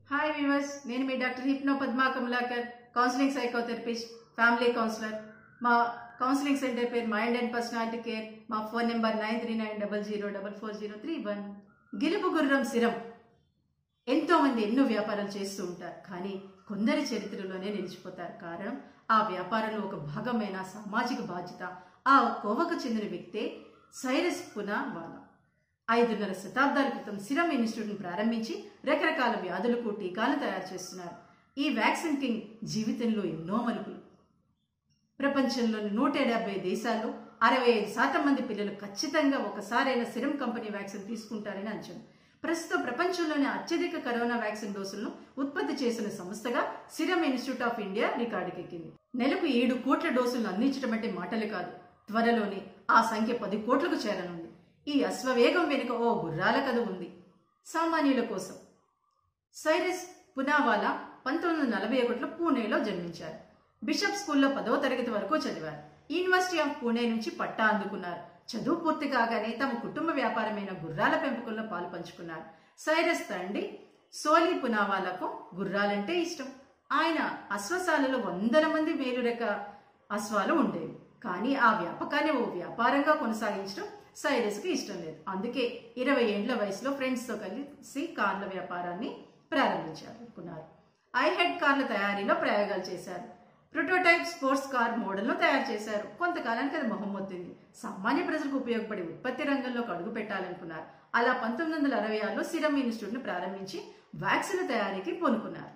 hi viewers నేను మీ doctor hypno Padma Kamalakar counselling psychotherapist family counsellor మా కౌన్సిలింగ్ సెంటర్ పేరు మైండ్ అండ్ పర్సనాలిటీ కేర్ మా phone number nine three nine double zero double four zero three one గిలుపు గుర్రం Serum ఎంతో మంది ఎన్నో వ్యాపారాలు చేస్తూ ఉంటారు కానీ కొందరి చరిత్రలోనే నిలిచిపోతారు కారణం ఆ వ్యాపారంలో ఒక భాగమైన సామాజిక బాధ్యత ఆ కోవకు చెందిన వ్యక్తే సైరస్ పునావాలా ఐదున్నర శతాబ్దాల క్రితం సిరం ఇన్స్టిట్యూట్ను ప్రారంభించి రకరకాల వ్యాధులకు టీకాలను తయారు చేస్తున్నారు ఈ వ్యాక్సిన్ కింగ్ జీవితంలో ఎన్నో మలుపులు ప్రపంచంలోని నూట డెబ్బై దేశాల్లో అరవై ఐదు శాతం మంది పిల్లలు ఖచ్చితంగా ఒకసారైనా సిరం కంపెనీ వ్యాక్సిన్ తీసుకుంటారని అంచనా ప్రస్తుతం ప్రపంచంలోని అత్యధిక కరోనా వ్యాక్సిన్ డోసులను ఉత్పత్తి చేసిన సంస్థగా సిరం ఇన్స్టిట్యూట్ ఆఫ్ ఇండియా రికార్డుకెక్కింది నెలకు ఏడు కోట్ల డోసులను అందించడం అంటే మాటలు కాదు త్వరలోనే ఆ సంఖ్య పది కోట్లకు చేరనుంది ఈ అశ్వవేగం వెనుక ఓ గుర్రాల కథ ఉంది సామాన్యుల కోసం సైరస్ పునావాలా పంతొమ్మిది వందల నలభై ఒకటిలో పూణేలో జన్మించారు బిషప్ స్కూల్లో పదవ తరగతి వరకు చదివారు యూనివర్సిటీ ఆఫ్ పూణే నుంచి పట్టా అందుకున్నారు చదువు పూర్తి కాగానే తమ కుటుంబ వ్యాపారమైన గుర్రాల పెంపకంలో పాలు పంచుకున్నారు సైరస్ తండ్రి సోలీ పునావాలకు గుర్రాలంటే ఇష్టం ఆయన అశ్వశాలలో వందల మంది మేలురెక్క అశ్వాలు ఉండేవి కానీ ఆ వ్యాపకాన్ని ఓ వ్యాపారంగా కొనసాగించడం సైరస్కి ఇష్టం లేదు అందుకే ఇరవై ఏండ్ల వయసులో ఫ్రెండ్స్తో కలిసి కార్ల వ్యాపారాన్ని ప్రారంభించాలనుకున్నారు ఐ హెడ్ కార్ల తయారీలో ప్రయోగాలు చేశారు ప్రోటోటైప్ స్పోర్ట్స్ కార్ మోడల్ను తయారు చేశారు కొంతకాలానికి అది మొహం మొత్తింది సామాన్య ప్రజలకు ఉపయోగపడే ఉత్పత్తి రంగంలోకి అడుగు పెట్టాలనుకున్నారు అలా పంతొమ్మిది వందల అరవై ఆరులో సిరం ఇన్స్టిట్యూట్ను ప్రారంభించి వ్యాక్సిన్ తయారీకి పూనుకున్నారు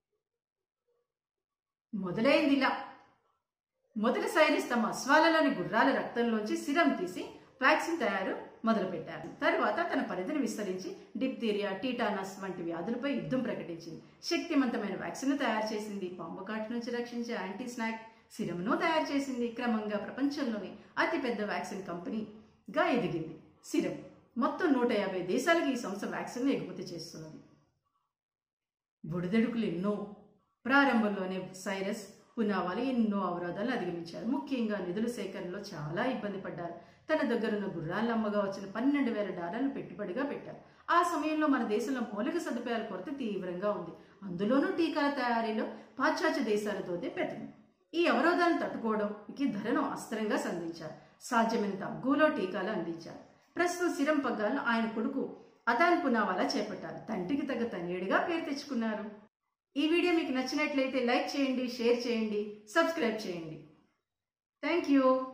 మొదలైంది ఇలా మొదటి సైనిస్ తమ అశ్వాలలోని గుర్రాల రక్తంలోంచి సిరం తీసి వ్యాక్సిన్ తయారు మొదలుపెట్టారు తర్వాత తన పరిధిని విస్తరించి డిప్తీరియా టీటానస్ వంటి వ్యాధులపై యుద్ధం ప్రకటించింది శక్తివంతమైన వ్యాక్సిన్ తయారు చేసింది పాంపు కాటు నుంచి రక్షించే యాంటీ స్నాక్ సిరమ్ను తయారు చేసింది క్రమంగా ప్రపంచంలోని అతిపెద్ద వ్యాక్సిన్ కంపెనీగా ఎదిగింది సిరం మొత్తం నూట యాభై దేశాలకు ఈ సంస్థ వ్యాక్సిన్ ఎగుమతి చేస్తున్నది బుడిదెడుకులు ఎన్నో ప్రారంభంలోనే సైరస్ పునావాలు ఎన్నో అవరోధాలు అధిగమించారు ముఖ్యంగా నిధుల సేకరణలో చాలా ఇబ్బంది పడ్డారు తన దగ్గరున్న గుర్రాల అమ్మగా వచ్చిన పన్నెండు వేల డాలర్లు పెట్టుబడిగా పెట్టారు ఆ సమయంలో మన దేశంలో మౌలిక సదుపాయాల కొరత తీవ్రంగా ఉంది అందులోనూ టీకాల తయారీలో పాశ్చాత్య దేశాలతోనే పెద్దది ఈ అవరోధాలను తట్టుకోవడంకి ధరను అస్త్రంగా సంధించారు సాధ్యమైనంత అగ్గులో టీకాలు అందించారు ప్రస్తుతం సిరం పగ్గాలను ఆయన కొడుకు అదాన్ పునావాలా చేపట్టారు తండ్రికి తగ్గ తనేడుగా పేరు తెచ్చుకున్నారు ఈ వీడియో మీకు నచ్చినట్లయితే లైక్ చేయండి షేర్ చేయండి సబ్స్క్రైబ్ చేయండి థ్యాంక్ యూ